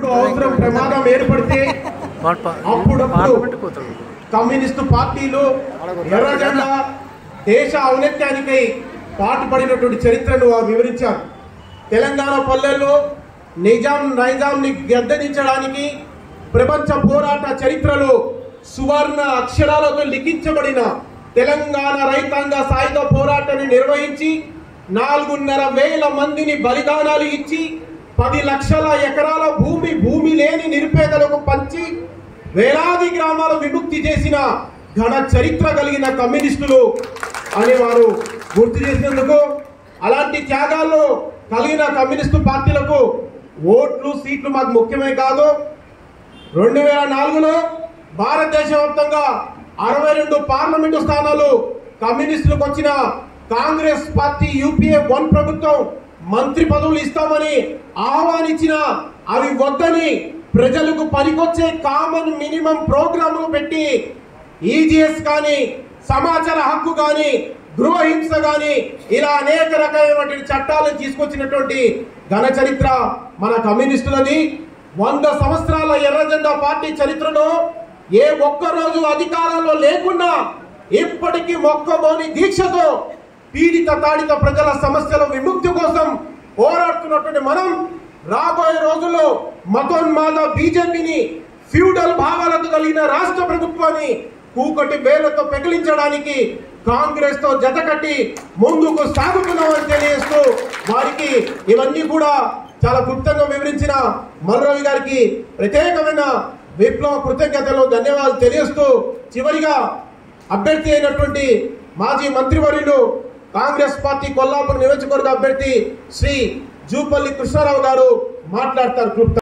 అవసరం ప్రమాదం ఏర్పడితే వాడు పా- అప్పుడప్పుడు పార్లమెంట్ పోతాడు కమ్యూనిస్టు పార్టీలు ఎర్రజెండా దేశ ఔన్నత్యానికై పాటుపడినటువంటి చరిత్రను వారు వివరించారు తెలంగాణ పల్లెల్లో నిజాం నైజాంని గద్దెదించడానికి ప్రపంచ పోరాట చరిత్రలో సువర్ణ అక్షరాలతో లిఖించబడిన తెలంగాణ రైతాంగ సాయుధ పోరాటాన్ని నిర్వహించి నాలుగున్నర వేల మందిని బలిదానాలు ఇచ్చి పది లక్షల ఎకరాల భూమి భూమి లేని నిరుపేదలకు పంచి వేలాది గ్రామాల విముక్తి చేసిన ఘన చరిత్ర కలిగిన కమ్యూనిస్టులు అని వారు గుర్తు చేసినందుకు అలాంటి త్యాగాల్లో కలిగిన కమ్యూనిస్టు పార్టీలకు ఓట్లు సీట్లు మాకు ముఖ్యమే కాదు రెండు వేల నాలుగులో భారతదేశ వ్యాప్తంగా అరవై రెండు పార్లమెంటు స్థానాలు కమ్యూనిస్టులకు వచ్చిన కాంగ్రెస్ పార్టీ యూపీఏ వన్ ప్రభుత్వం మంత్రి పదవులు ఇస్తామని ఆహ్వానించిన అవి వద్దని ప్రజలకు పనికొచ్చే కామన్ మినిమం ప్రోగ్రాములు పెట్టి ఈజీఎస్ కానీ సమాచార హక్కు కానీ గృహహింస కానీ ఇలా అనేక రకమైనటువంటి చట్టాలను తీసుకొచ్చినటువంటి ఘన చరిత్ర మన కమ్యూనిస్టులది వంద సంవత్సరాల ఎర్రజెండా పార్టీ చరిత్రలో ఏ ఒక్క రోజు అధికారంలో లేకుండా ఇప్పటికీ మొక్కబోని దీక్షతో పీడిత తాడిత ప్రజల సమస్యల విముక్తి కోసం పోరాడుతున్నటువంటి మనం రాబోయే రోజుల్లో మతోన్మాద బీజేపీని ఫ్యూడల్ భావాలతో కలిగిన రాష్ట్ర ప్రభుత్వాన్ని కూకటి వేలతో పెకిలించడానికి కాంగ్రెస్ తో జతకట్టి ముందుకు సాగుతున్నామని తెలియజేస్తూ వారికి ఇవన్నీ కూడా చాలా క్లుప్తంగా వివరించిన మల్రవి గారికి ప్రత్యేకమైన విప్లవ కృతజ్ఞతలు ధన్యవాదాలు తెలియజేస్తూ చివరిగా అభ్యర్థి అయినటువంటి మాజీ మంత్రివర్యులు కాంగ్రెస్ పార్టీ కొల్లాపూర్ నియోజకవర్గ అభ్యర్థి శ్రీ జూపల్లి కృష్ణారావు గారు మాట్లాడతారు క్లుప్త